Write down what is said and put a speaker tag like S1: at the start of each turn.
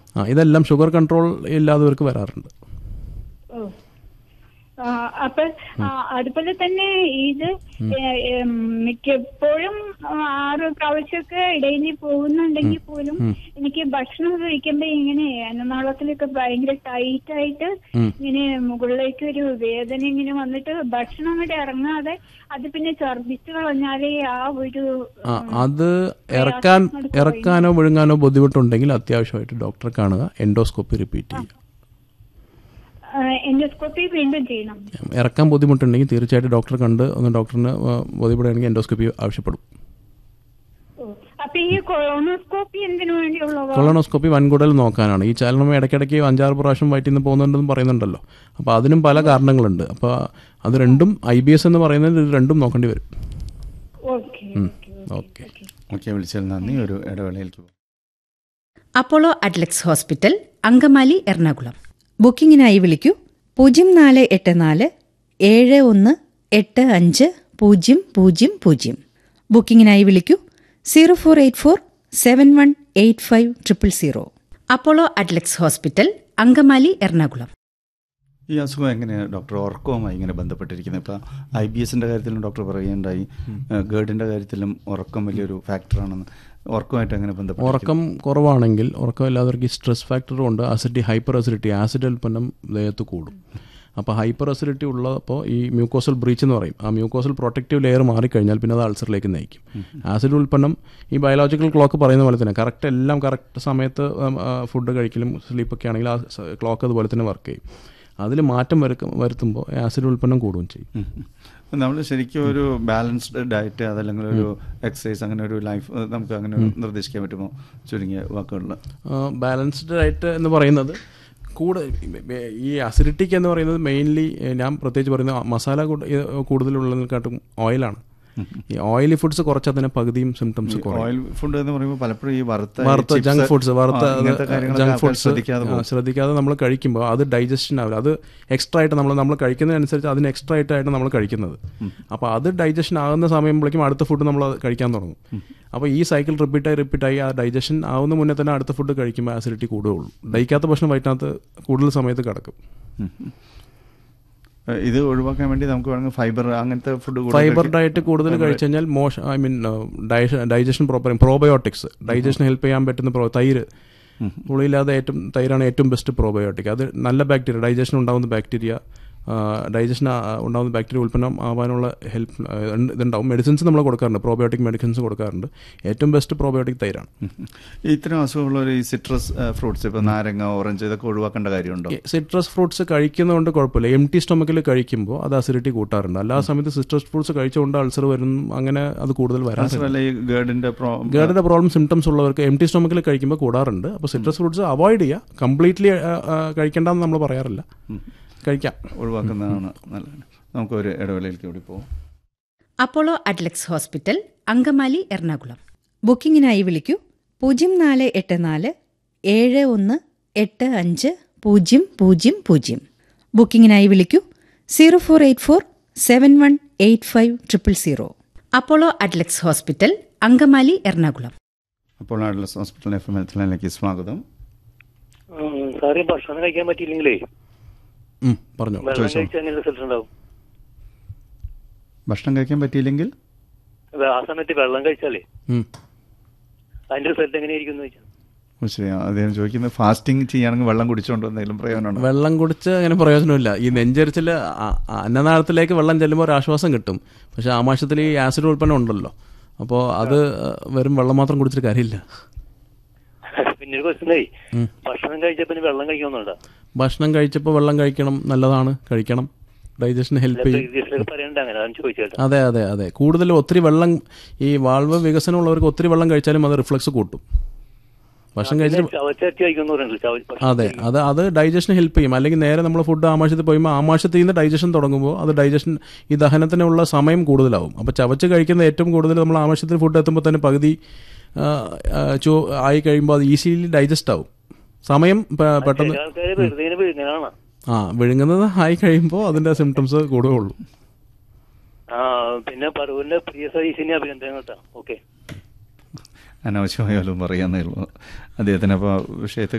S1: ആ ഇതെല്ലാം sugar control ഇല്ലാത്തവർക്ക് വരാറുണ്ട്
S2: ഓ. ആ, അപ്പൊ ആ, അതുപോലെ തന്നെ ഇത് ഏ, ഏം, മിക്കപ്പോഴും ആറ് പ്രാവശ്യമൊക്കെ ഡെയിലി പോകുന്നുണ്ടെങ്കിൽ പോലും എനിക്ക് ഭക്ഷണം കഴിക്കുമ്പോ ഇങ്ങനെ അന്നനാളത്തിലൊക്കെ ഭയങ്കര ടൈറ്റ് ആയിട്ട് ഇങ്ങനെ മുകളിലേക്ക് ഒരു വേദന ഇങ്ങനെ വന്നിട്ട് ഭക്ഷണം അങ്ങോട്ട് ഇറങ്ങാതെ അത് പിന്നെ ഛർദിച്ചു കളഞ്ഞാലേ ആ ഒരു
S1: ആ അത് ഇറക്കാൻ ഇറക്കാനോ വിഴുങ്ങാനോ ബുദ്ധിമുട്ടുണ്ടെങ്കിൽ അത്യാവശ്യമായിട്ട് ഡോക്ടറെ കാണുക എൻഡോസ്കോപ്പി റിപ്പീറ്റ് ചെയ്യുക
S2: എൻഡോസ്കോപ്പി വീണ്ടും ചെയ്യണം
S1: ഇറക്കാൻ ബുദ്ധിമുട്ടുണ്ടെങ്കിൽ തീർച്ചയായിട്ടും ഡോക്ടറെ കണ്ട് ഒന്ന് ഡോക്ടറിന് ആ, ബോധ്യപ്പെടുകയാണെങ്കിൽ എൻഡോസ്കോപ്പി ആവശ്യപ്പെടും
S2: ഓ. അപ്പൊ ഈ കൊളോണോസ്കോപ്പി എന്തിനു വേണ്ടിയുള്ളതാ
S1: കൊളോണോസ്കോപ്പി വൻകുടൽ നോക്കാനാണ് ഈ ചലനം ഇടയ്ക്കിടയ്ക്ക് അഞ്ചാറ് പ്രാവശ്യം വയറ്റിൽ നിന്ന് പോകുന്നുണ്ടെന്ന് പറയുന്നുണ്ടല്ലോ അപ്പോൾ അതിനും പല കാരണങ്ങളുണ്ട് അപ്പോൾ അത് രണ്ടും ഐ ബി എസ് എന്ന് പറയുന്നത് ഇത് രണ്ടും നോക്കേണ്ടി വരും
S2: ഓക്കെ
S1: ഓക്കെ
S3: ഓക്കെ വിളിച്ചതിൽ നന്ദി ഒരു ഇടവേളയിലേക്ക് പോകും
S4: Apollo Adlux hospital Angamaly Ernakulam ബുക്കിംഗിനായി വിളിക്കൂ പൂജ്യം നാല് എട്ട് നാല് ഏഴ് ഒന്ന് എട്ട് അഞ്ച് പൂജ്യം പൂജ്യം പൂജ്യം ബുക്കിംഗിനായി വിളിക്കൂ zero four eight four seven one eight five triple zero Apollo Adlux hospital Angamaly Ernakulam
S3: ഈ അസുഖം എങ്ങനെയാണ് ഡോക്ടർ ഉറക്കവുമായി ഇങ്ങനെ ബന്ധപ്പെട്ടിരിക്കുന്നത് ഇപ്പോൾ ഐ ബി എസിൻ്റെ കാര്യത്തിലും ഡോക്ടർ പറയുകയുണ്ടായി ഗേർഡിൻ്റെ കാര്യത്തിലും ഉറക്കം വലിയൊരു ഫാക്ടറാണെന്ന് ഉറക്കമായിട്ട് എങ്ങനെ ബന്ധപ്പെട്ട്
S1: ഉറക്കം കുറവാണെങ്കിൽ ഉറക്കമില്ലാത്തവർക്ക് ഈ സ്ട്രെസ് ഫാക്ടറും ഉണ്ട് അസിഡിറ്റി ഹൈപ്പർ അസിഡിറ്റി ആസിഡ് ഉൽപ്പന്നം ദേഹത്ത് കൂടും അപ്പോൾ ഹൈപ്പർ അസിഡിറ്റി ഉള്ളപ്പോൾ ഈ മ്യൂക്കോസൽ ബ്രീച്ച് എന്ന് പറയും ആ മ്യൂക്കോസൽ പ്രൊട്ടക്റ്റീവ് ലെയർ മാറിക്കഴിഞ്ഞാൽ പിന്നെ അത് അൾസറിലേക്ക് നയിക്കും ആസിഡ് ഉൽപ്പന്നം ഈ ബയോളജിക്കൽ ക്ലോക്ക് പറയുന്ന പോലെ തന്നെ കറക്റ്റ് എല്ലാം കറക്റ്റ് സമയത്ത് ഫുഡ് കഴിക്കലും സ്ലീപ്പൊക്കെ ആണെങ്കിൽ ആ ക്ലോക്ക് അതുപോലെ തന്നെ വർക്ക് ചെയ്യും അതിൽ മാറ്റം വരുക്കും വരുത്തുമ്പോൾ ആസിഡ് ഉൽപ്പന്നം കൂടുകയും ചെയ്യും
S3: നമ്മൾ ശരിക്കും ഒരു ബാലൻസ്ഡ് ഡയറ്റ് അതല്ലെങ്കിൽ ഒരു എക്സസൈസ് അങ്ങനെ ഒരു ലൈഫ് നമുക്ക് അങ്ങനെ നിർദ്ദേശിക്കാൻ പറ്റുമോ ചുരുങ്ങിയ വാക്കുകളിൽ
S1: ബാലൻസ്ഡ് ഡയറ്റ് എന്ന് പറയുന്നത് കൂടെ ഈ അസിഡിറ്റിക്ക് എന്ന് പറയുന്നത് മെയിൻലി ഞാൻ പ്രത്യേകിച്ച് പറയുന്നത് മസാല കൂടുതലുള്ളതിനെക്കാട്ടും ഓയിലാണ് ഈ ഓയിലി ഫുഡ്സ് കുറച്ചാൽ തന്നെ പകുതിയും സിംറ്റംസ് കുറയും
S3: ഓയിൽ ഫുഡ് എന്ന് പറയുമ്പോൾ പലപ്പോഴും ഈ വറുത്ത
S1: വറുത്ത
S3: chips,
S1: ജങ്ക് ഫുഡ്സ് വറുത്ത
S3: ആ, ഇങ്ങനത്തെ കാര്യങ്ങളൊക്കെ
S1: ജങ്ക്
S3: ആൾക്കാർ
S1: ഫുഡ്സ്
S3: ശ്രദ്ധിക്കാതെ പോകും.
S1: ശ്രദ്ധിക്കാതെ നമ്മൾ കഴിക്കുമ്പോൾ അത് ഡൈജഷൻ ആവില്ല അത് എക്സ്ട്രാ ആയിട്ട് നമ്മൾ നമ്മൾ കഴിക്കുന്നതിനനുസരിച്ച് അതിന് എക്സ്ട്രാ ആയിട്ടാണ് നമ്മൾ കഴിക്കുന്നത് അപ്പോൾ അത് ഡൈജഷൻ ആകുന്ന സമയമ്പോഴേക്കും അടുത്ത ഫുഡ് നമ്മൾ അത് കഴിക്കാൻ തുടങ്ങും അപ്പോൾ ഈ സൈക്കിൾ റിപ്പീറ്റായി റിപ്പീറ്റായി ആ ഡൈജഷൻ ആവുന്ന മുന്നേ തന്നെ അടുത്ത ഫുഡ് കഴിക്കുമ്പോൾ ആസിഡിറ്റി കൂടുകയുള്ളൂ ദഹിക്കാത്ത ഭക്ഷണം വയറ്റിനകത്ത് കൂടുതൽ സമയത്ത് കിടക്കും
S3: ഉം. ഏഹ് ഇത് ഒഴിവാക്കാൻ വേണ്ടി നമുക്ക് വേണമെങ്കിൽ ഫൈബർ അങ്ങനത്തെ ഫുഡ്
S1: ഫൈബർ ഡയറ്റ് കൂടുതൽ കഴിച്ചു കഴിഞ്ഞാൽ മോശ I mean digestion proper probiotics digestion help ചെയ്യാൻ പറ്റുന്ന പ്രോ തൈര് പുളിയില്ലാതെ ഏറ്റവും തൈരാണ് ഏറ്റവും ബെസ്റ്റ് പ്രോബയോട്ടിക് അത് നല്ല ബാക്ടീരിയ ഡൈജഷൻ ഉണ്ടാകുന്ന ബാക്ടീരിയ ഡൈജഷൻ ഉണ്ടാകുന്ന ബാക്ടീരിയ ഉൽപ്പന്നം ആവാനുള്ള ഹെൽപ്പ് ഇതുണ്ടാവും മെഡിസിൻസ് നമ്മൾ കൊടുക്കാറുണ്ട് പ്രോബയോട്ടിക് മെഡിസിൻസ് കൊടുക്കാറുണ്ട് ഏറ്റവും ബെസ്റ്റ് പ്രോബയോട്ടിക് തൈരാണ്
S3: ഇത്തരം അസുഖമുള്ള ഈ സിട്രസ് ഫ്രൂട്ട്സ് ഇപ്പൊ നാരങ്ങ ഓറഞ്ച് ഇതൊക്കെ ഒഴിവാക്കേണ്ട കാര്യമുണ്ടോ
S1: സിട്രസ് ഫ്രൂട്ട്സ് കഴിക്കുന്നതുകൊണ്ട് കുഴപ്പമില്ല എം ടി സ്റ്റൊമക്കിൽ കഴിക്കുമ്പോൾ അത് അസിഡിറ്റി കൂട്ടാറുണ്ട് അല്ലാ സമയത്ത് സിട്രസ് ഫ്രൂട്ട്സ് കഴിച്ചുകൊണ്ട് അൾസർ വരും അങ്ങനെ അത് കൂടുതൽ വരാൻ
S3: മാത്രമല്ല ഈ ഗേർഡിന്റെ പ്രോ
S1: ഗേർഡിന്റെ പ്രോബ്ലം സിംറ്റംസ് ഉള്ളവർക്ക് എം ടി സ്റ്റൊമക്കിൽ കഴിക്കുമ്പോൾ കൂടാറുണ്ട് അപ്പോൾ സിട്രസ് ഫ്രൂട്ട്സ് അവോയ്ഡ് ചെയ്യുക കംപ്ലീറ്റ്ലി കഴിക്കേണ്ടെന്ന് നമ്മൾ പറയാറില്ല കഴിക്കാം
S3: ഒഴിവാക്കുന്നതാണ് നല്ലത് നമുക്കൊരു ഇടവേളയിലേക്ക് കൂടി പോകാം
S4: Apollo Adlux hospital Angamaly Ernakulam ബുക്കിംഗിനായി വിളിക്കൂ പൂജ്യം നാല് എട്ട് നാല് ഏഴ് ഒന്ന് എട്ട് അഞ്ച് പൂജ്യം പൂജ്യം പൂജ്യം ബുക്കിംഗിനായി വിളിക്കൂ zero four eight four seven one eight five triple zero Apollo Adlux hospital Angamaly Ernakulam
S3: Apollo Adlux hospital F M ഹെൽത്തിലേക്ക് സ്വാഗതം
S5: സാറേ ഭക്ഷണം കഴിക്കാൻ പറ്റിയില്ലെങ്കിലേ
S1: ഉം, പറഞ്ഞോ
S5: വെള്ളം
S3: ചോദിച്ചോ.
S5: കഴിച്ചാൽ എങ്ങനെ റിസൾട്ട് ഉണ്ടാവും
S3: ഭക്ഷണം കഴിക്കാൻ പറ്റിയില്ലെങ്കിൽ
S5: അത് ആ സമയത്ത് വെള്ളം കഴിച്ചാലേ
S1: ഉം.
S5: അതിന്റെ റിസൾട്ട് എങ്ങനെയായിരിക്കും എന്ന് ചോദിച്ചാൽ
S3: ഓ, ശരി അദ്ദേഹം ചോദിക്കുന്നത് ഫാസ്റ്റിംഗ് ചെയ്യുകയാണെങ്കിൽ വെള്ളം കുടിച്ചുകൊണ്ട് എന്തെങ്കിലും പ്രയോജനമുണ്ടോ
S1: വെള്ളം കുടിച്ച് അങ്ങനെ പ്രയോജനമില്ല ഈ നെഞ്ചരിച്ചിൽ അന്നനാളത്തിലേക്ക് വെള്ളം ചെല്ലുമ്പോൾ ഒരു ആശ്വാസം കിട്ടും പക്ഷെ ആമാശത്തിൽ ഈ ആസിഡ് ഉൽപ്പന്നം ഉണ്ടല്ലോ അപ്പോൾ അത് വെറും വെള്ളം മാത്രം കുടിച്ചിട്ട് കാര്യമില്ല
S5: പിന്നെ ഒരു ക്വസ്റ്റ്യൻ ഭക്ഷണം കഴിച്ച പിന്നെ വെള്ളം കഴിക്കണമെന്നുണ്ടോ
S1: ഭക്ഷണം കഴിച്ചപ്പോൾ വെള്ളം കഴിക്കണം നല്ലതാണ് കഴിക്കണം ഡൈജഷന് ഹെൽപ്പ് ചെയ്യും
S5: പറയണ്ട അങ്ങനെ അതാണ് ചോദിച്ചേട്ടാ
S1: അതെ അതെ അതെ കൂടുതൽ ഒത്തിരി വെള്ളം ഈ വാൾവ് വികസനമുള്ളവർക്ക് ഒത്തിരി വെള്ളം കഴിച്ചാലും അത് റിഫ്ലക്സ് കൂട്ടും ഭക്ഷണം കഴിച്ചിട്ട്
S5: ചവച്ചരട്ടി കഴിക്കുന്നു പറയുന്നുണ്ട്
S1: അതെ അത് അത് ഡൈജഷന് ഹെൽപ്പ് ചെയ്യും അല്ലെങ്കിൽ നേരെ നമ്മൾ ഫുഡ് ആമാശയത്തിൽ പോയുമ്പോൾ ആമാശയത്തിൽ നിന്ന് ഡൈജഷൻ തുടങ്ങുമ്പോൾ അത് ഡൈജഷൻ ഈ ദഹനത്തിനുള്ള സമയം കൂടുതലാവും അപ്പോൾ ചവച്ച് കഴിക്കുന്ന ഏറ്റവും കൂടുതൽ നമ്മൾ ആമാശയത്തിൽ ഫുഡ് എത്തുമ്പോൾ തന്നെ പകുതി ആ, ആ, ചോ ആയി കഴിയുമ്പോൾ അത് ഈസിലി ഡൈജസ്റ്റ് ആവും സമയം പെ- പെട്ടെന്ന്
S5: ആൾക്കാര് വെറുതെ ഇങ്ങനെ വിഴുങ്ങാനാണ്
S1: ആ വിഴുങ്ങുന്നത് ആയി കഴിയുമ്പോൾ അതിൻ്റെ സിംറ്റംസ് കൂടുകയുള്ളൂ
S5: ആ പിന്നെ പറവൂരിന്റെ പ്രിയ സതീശിനെ അഭിനന്ദനങ്ങൾ കേട്ടോ ഓക്കെ
S3: അനാവശ്യമായ വല്ലതും പറയാന്നേ ഉള്ളൂ അദ്ദേഹത്തിന് അപ്പോൾ വിഷയത്തെ